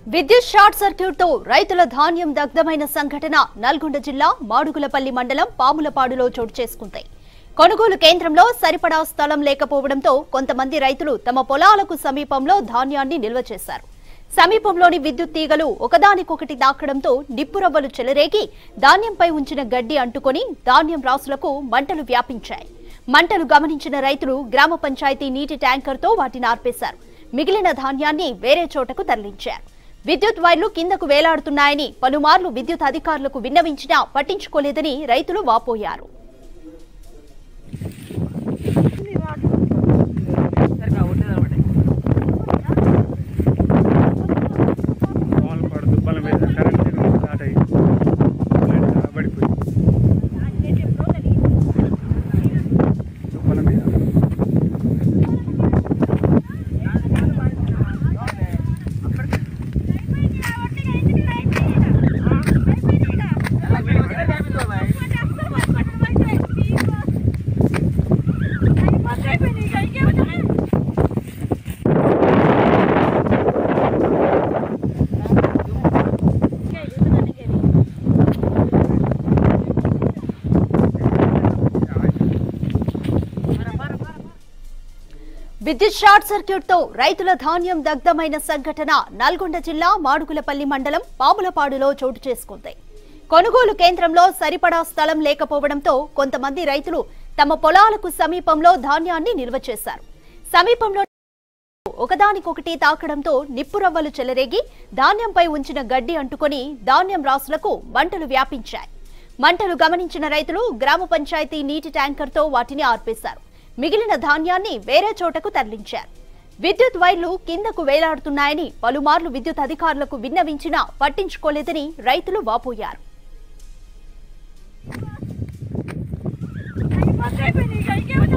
విద్యుత్ short circuit తో రైతుల ధాన్యం దగ్ధమైన సంఘటన నల్గొండ జిల్లా మాడుగులపల్లి మండలం పాములపాడులో చోటు చేసుకుంది కొనుగోలు కేంద్రంలో సరిపడా స్థలం లేకపోవడంతో కొంతమంది రైతులు తమ పొలాలకు సమీపంలో ధాన్యాన్ని నిల్వ చేశారు సమీపంలోని విద్యుత్ తీగలు ఒకదానికొకటి తాకడంతో నిప్పురవ్వలు చెలరేగి ధాన్యంపై ఉంచిన గడ్డి అంటుకొని ధాన్యం రాసులకు మంటలు వ్యాపించాయి మంటలు గమనించిన రైతులు గ్రామ పంచాయతీ నీటి ట్యాంకర్తో వాటిని ఆర్పేశారు మిగిలిన ధాన్యాన్ని వేరే చోటకు తరలించారు విద్యుత్ వైర్లు కిందకు వేలాడుతున్నాయని పలుమార్లు విద్యుత్ అధికారులకు విన్నవించినా పట్టించుకోలేదని రైతులు వాపోయారు మామూలు పడు దుబ్బల మీద కరెంట్ స్టార్ట్ అయ్యి కరెంట్ పడిపోయి దుబ్బల మీద విద్యుత్ షార్ట్ సర్క్యూట్ తో రైతుల ధాన్యం దగ్ధమైన సంఘటన నల్గొండ జిల్లా మాడుగులపల్లి మండలం పాములపాడులో చోటు చేసుకుంది కొనుగోలు కేంద్రంలో సరిపడా స్థలం లేకపోవడంతో కొంతమంది రైతులు తమ పొలాలకు సమీపంలో ధాన్యాన్ని నిల్వ చేశారు సమీపంలో ఒకదానికొకటి తాకడంతో నిప్పురవ్వలు చెలరేగి ధాన్యంపై ఉంచిన గడ్డి అంటుకొని ధాన్యం రాసులకు మంటలు వ్యాపించాయి మంటలు గమనించిన రైతులు గ్రామ పంచాయతీ నీటి ట్యాంకర్తో వాటిని ఆర్పేశారు మిగిలిన ధాన్యాన్ని వేరే చోటకు తరలించారు విద్యుత్ వైర్లు కిందకు వేలాడుతున్నాయని పలుమార్లు విద్యుత్ అధికారులకు విన్నవించినా పట్టించుకోలేదని రైతులు వాపోయారు అయిపోయింది ఇక ఇంకేముంది